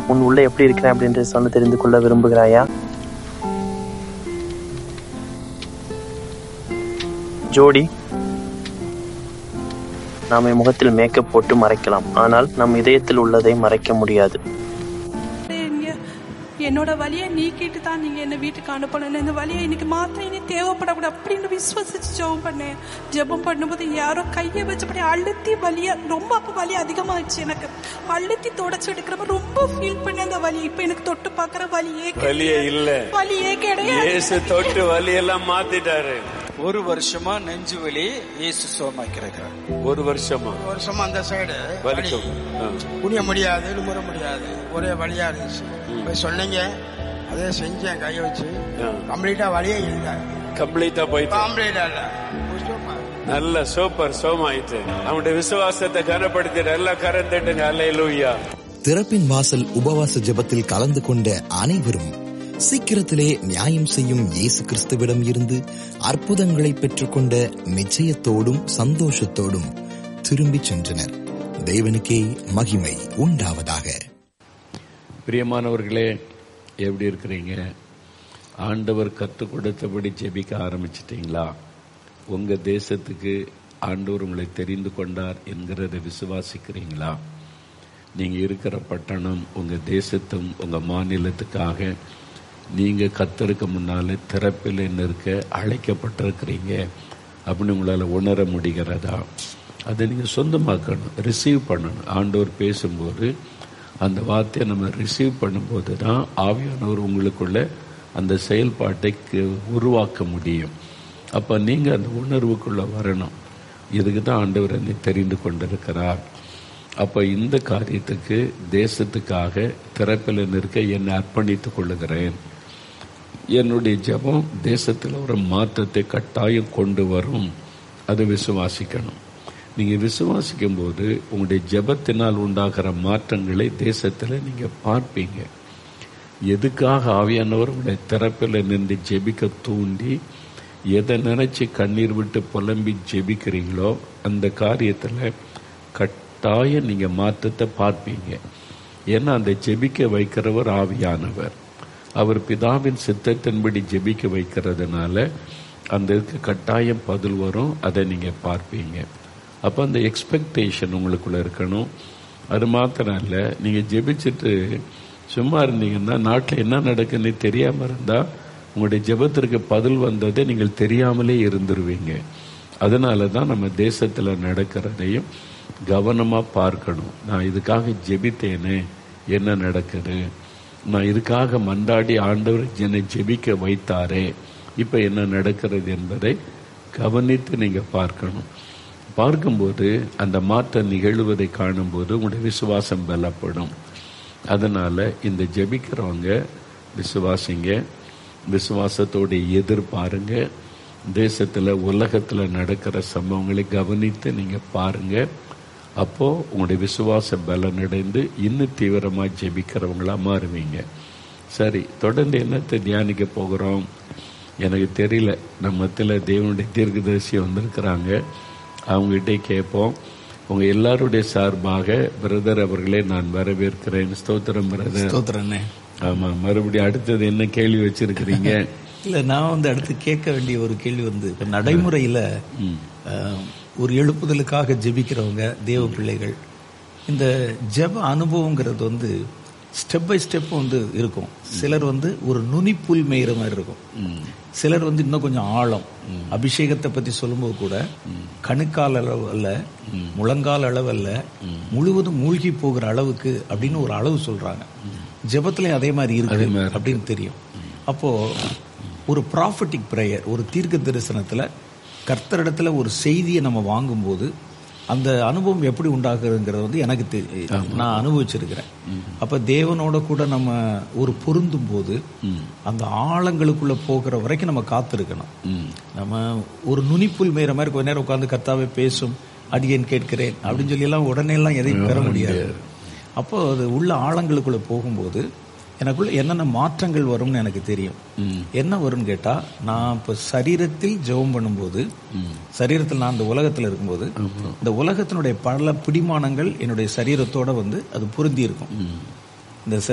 உன் உள்ள எப்படி இருக்கிறேன் அப்படின்றது சொன்ன தெரிந்து கொள்ள விரும்புகிறாயா ஜோடி நாம் என் முகத்தில் மேக்கப் போட்டு மறைக்கலாம் ஆனால் நம் இதயத்தில் உள்ளதை மறைக்க முடியாது எங்க- என்னோட வலியை நீக்கிட்டு தான் நீங்க என்ன வீட்டுக்கு அனுப்பணும் இந்த வலியை இன்னைக்கு மாத்திரம் இனி தேவைப்படக்கூடாது அப்படின்னு விசுவசிச்சு ஜெபம் பண்ணேன் ஜெபம் பண்ணும்போது யாரோ கையை வச்சபடி அழுத்தி வலிய ரொம்ப அப்ப வலி அதிகமாச்சு எனக்கு அழுத்தி தொடச்சு எடுக்கிறப்ப ரொம்ப ஃபீல் பண்ணி அந்த வலி இப்ப எனக்கு தொட்டு பாக்குற வலியே கிடையாது. வலியே இல்ல வலியே கிடையாது இயேசு தொட்டு வலியெல்லாம் மாத்திட்டாரு ஒரு வருஷமா நெஞ்சு வலி இயேசு சுகமாக்கிறார் ஒரு வருஷமா ஒரு வருஷமா அந்த சைடு வலிக்கும் ஆ. குனிய முடியாது நிமிர முடியாது ஒரே வலியா இருந்துச்சு போய் சொன்னீங்க அதே செஞ்சேன் கையை வச்சு ஆ. கம்ப்ளீட்டா வலியே இல்லை கம்ப்ளீட்டா போயிட்டு கம்ப்ளீட்டா இல்ல புஷ்டமா. நல்ல சூப்பர் சோமாயிட்டு அவனுடைய விசுவாசத்தை கனப்படுத்தி நல்லா கரந்துட்டுங்க அல்லையிலூயா திறப்பின் வாசல் உபவாச ஜெபத்தில் கலந்து கொண்ட அனைவரும் சீக்கிரத்திலே நியாயம் செய்யும் இயேசு கிறிஸ்துவிடம் இருந்து அற்புதங்களை பெற்றுக்கொண்ட நிச்சயத்தோடும் சந்தோஷத்தோடும் திரும்பிச் சென்றனர் தேவனுக்கே மகிமை உண்டாவதாக பிரியமானவர்களே எப்படி இருக்கிறீங்க ஆண்டவர் கற்றுக் கொடுத்தபடி ஜெபிக்க ஆரம்பிச்சிட்டீங்களா உங்க தேசத்துக்கு ஆண்டவர் உங்களை தெரிந்து கொண்டார் என்கிறத விசுவாசிக்கிறீங்களா நீங்க இருக்கிற பட்டணம் உங்க தேசத்தும் உங்க மாநிலத்துக்காக நீங்க கத்தருக்கு முன்னால திறப்பில் நிற்க அழைக்கப்பட்டிருக்கிறீங்க அப்படின்னு உங்களால உணர முடிகிறதா அதை நீங்க சொந்தமாக்கணும் ரிசீவ் பண்ணணும் ஆண்டவர் பேசும்போது அந்த வார்த்தையை நம்ம ரிசீவ் பண்ணும்போது தான் ஆவியானவர் உங்களுக்குள்ள அந்த செயல்பாட்டை கு- உருவாக்க முடியும் அப்ப நீங்க அந்த உணர்வுக்குள்ள வரணும் இதுக்கு தான் ஆண்டவர் என்னை தெரிந்து கொண்டிருக்கிறார் அப்ப இந்த காரியத்துக்கு தேசத்துக்காக திறப்பில் நிற்க என்னை அர்ப்பணித்துக் கொள்ளுகிறேன் என்னுடைய ஜெபம் தேசத்தில் ஒரு மாற்றத்தை கட்டாயம் கொண்டு வரும் அது விசுவாசிக்கணும் நீங்க விசுவாசிக்கும் போது உங்களுடைய ஜெபத்தினால் உண்டாகிற மாற்றங்களை தேசத்தில் நீங்க பார்ப்பீங்க எதுக்காக ஆவியானவர் உங்களுடைய திறப்பில் நின்று ஜெபிக்க தூண்டி எதை நினைச்சு கண்ணீர் விட்டு புலம்பி ஜெபிக்கிறீங்களோ அந்த காரியத்துல கட்டாயம் நீங்க மாற்றத்தை பார்ப்பீங்க ஏன்னா அந்த ஜெபிக்க வைக்கிறவர் ஆவியானவர் அவர் பிதாவின் சித்தத்தின்படி ஜெபிக்க வைக்கிறதுனால அந்த இதுக்கு கட்டாயம் பதில் வரும் அதை நீங்க பார்ப்பீங்க அப்போ அந்த எக்ஸ்பெக்டேஷன் உங்களுக்குள்ள இருக்கணும் அது மாத்திரம் இல்லை நீங்க ஜெபிச்சுட்டு சும்மா இருந்தீங்கன்னா நாட்டில் என்ன நடக்குன்னு தெரியாம இருந்தா உங்களுடைய ஜெபத்திற்கு பதில் வந்ததை நீங்கள் தெரியாமலே இருந்துருவீங்க அதனால தான் நம்ம தேசத்துல நடக்கிறதையும் கவனமா பார்க்கணும் நான் இதுக்காக ஜெபித்தேனே என்ன நடக்குது நான் இதுக்காக மன்றாடி ஆண்டவர் என்னை ஜெபிக்க வைத்தாரே இப்ப என்ன நடக்கிறது என்பதை கவனித்து நீங்க பார்க்கணும் பார்க்கும்போது அந்த மாற்றம் நிகழ்வதை காணும்போது உங்களுடைய விசுவாசம் பலப்படும் அதனால இந்த ஜெபிக்கிறவங்க விசுவாசிங்க விசுவாசத்தோட எதிர்பாருங்க தேசத்துல உலகத்துல நடக்கிற சம்பவங்களை கவனித்து நீங்க பாருங்க அப்போ உங்களுடைய விசுவாச பலனடைந்து இன்னும் தீவிரமா ஜெபிக்கிறவங்களா மாறுவீங்க சரி தொடர்ந்து என்னத்தை தியானிக்க போகிறோம் எனக்கு தெரியல நம்ம மத்தியில தேவனுடைய தீர்க்கதரிசி வந்திருக்கிறாங்க அவங்ககிட்ட கேட்போம் உங்க எல்லாருடைய சார்பாக பிரதர் அவர்களை நான் வரவேற்கிறேன் ஸ்தோத்திரம் பிரதர் ஸ்தோத்திரண்ணே ஆமா மறுபடியும் அடுத்தது என்ன கேள்வி வச்சிருக்கிறீங்க இல்ல நான் வந்து அடுத்து கேட்க வேண்டிய ஒரு கேள்வி வந்து இப்ப நடைமுறையில அஹ், ஒரு எழுப்புதலுக்காக ஜெபிக்கிறவங்க தேவ பிள்ளைகள் இந்த ஜெப அனுபவங்கிறது வந்து ஸ்டெப் பை ஸ்டெப் வந்து இருக்கும் சிலர் வந்து ஒரு நுனிப்புல் மேயிற மாதிரி இருக்கும் சிலர் வந்து இன்னும் கொஞ்சம் ஆழம் அபிஷேகத்தை பத்தி சொல்லும்போது கூட கணுக்கால் அளவு அல்ல முழங்கால் அளவு அல்ல முழுவதும் மூழ்கி போகிற அளவுக்கு அப்படின்னு ஒரு அளவு சொல்றாங்க ஜெபத்திலையும் அதே மாதிரி இருக்கு அப்படின்னு தெரியும் அப்போ ஒரு ப்ராஃபட்டிக் ப்ரேயர் ஒரு தீர்க்க தரிசனத்துல கர்த்தரிடத்துல ஒரு செய்தியை நம்ம வாங்கும்போது அந்த அனுபவம் எப்படி உண்டாகுறதுங்கிறது வந்து எனக்கு தெ- நான் அனுபவிச்சிருக்கிறேன் அப்ப தேவனோட கூட நம்ம ஒரு பொருந்தும் போது அந்த ஆழங்களுக்குள்ள போகிற வரைக்கும் நம்ம காத்திருக்கணும் நம்ம ஒரு நுனிப்புல் மேற மாதிரி கொஞ்ச நேரம் உட்கார்ந்து கர்த்தாவே பேசும் அடியேன் கேட்கிறேன் அப்படின்னு சொல்லி எல்லாம் உடனே எல்லாம் எதையும் பெற முடியாது அப்போ அது உள்ள ஆழங்களுக்குள்ள போகும்போது எனக்குள்ள என்னென்ன மாற்றங்கள் வரும்னு எனக்கு தெரியும் என்ன வரும்னு கேட்டா நான் இப்ப சரீரத்தில் ஜெபம் பண்ணும்போது சரீரத்தில் நான் இந்த உலகத்துல இருக்கும்போது இந்த உலகத்தினுடைய பல பிடிமானங்கள் என்னுடைய சரீரத்தோட வந்து அது பொருந்தி இருக்கும் இந்த